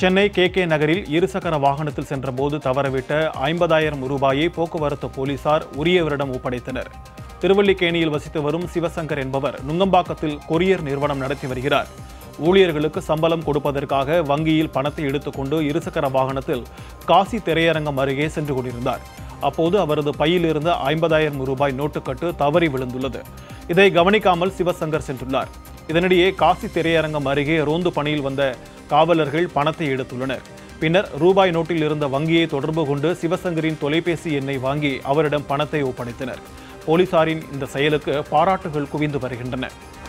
Chennai K K நகரில் இருசக்கர வாகனத்தில் சென்றபோது தவறவிட்ட ஐம்பதாயிரம் ரூபாயை போக்குவரத்து போலீசார் உரியவரிடம் ஒப்படைத்தனர் திருவல்லிக்கேணியில் வசித்து வரும் சிவசங்கர் என்பவர் நுங்கம்பாக்கத்தில் கொரியர் நிறுவனம் நடத்தி வருகிறார் ஊழியர்களுக்கு சம்பளம் கொடுப்பதற்காக வங்கியில் பணத்தை எடுத்துக்கொண்டு இருசக்கர வாகனத்தில் காசி திரையரங்கம் அருகே சென்று கொண்டிருந்தார் அப்போது அவரது பையில் இருந்த ஐம்பதாயிரம் ரூபாய் நோட்டுக்கட்டு தவறி விழுந்துள்ளது இதை கவனிக்காமல் சிவசங்கர் சென்றுள்ளார் இதனிடையே காசி திரையரங்கம் அருகே ரோந்து பணியில் வந்த காவலர்கள் பணத்தை எடுத்துள்ளனர் பின்னர் ரூபாய் நோட்டில் இருந்த வங்கியை தொடர்பு கொண்டு சிவசங்கரின் தொலைபேசி எண்ணை வாங்கி அவரிடம் பணத்தை ஒப்படைத்தனர் போலீசாரின் இந்த செயலுக்கு பாராட்டுகள் குவிந்து வருகின்றன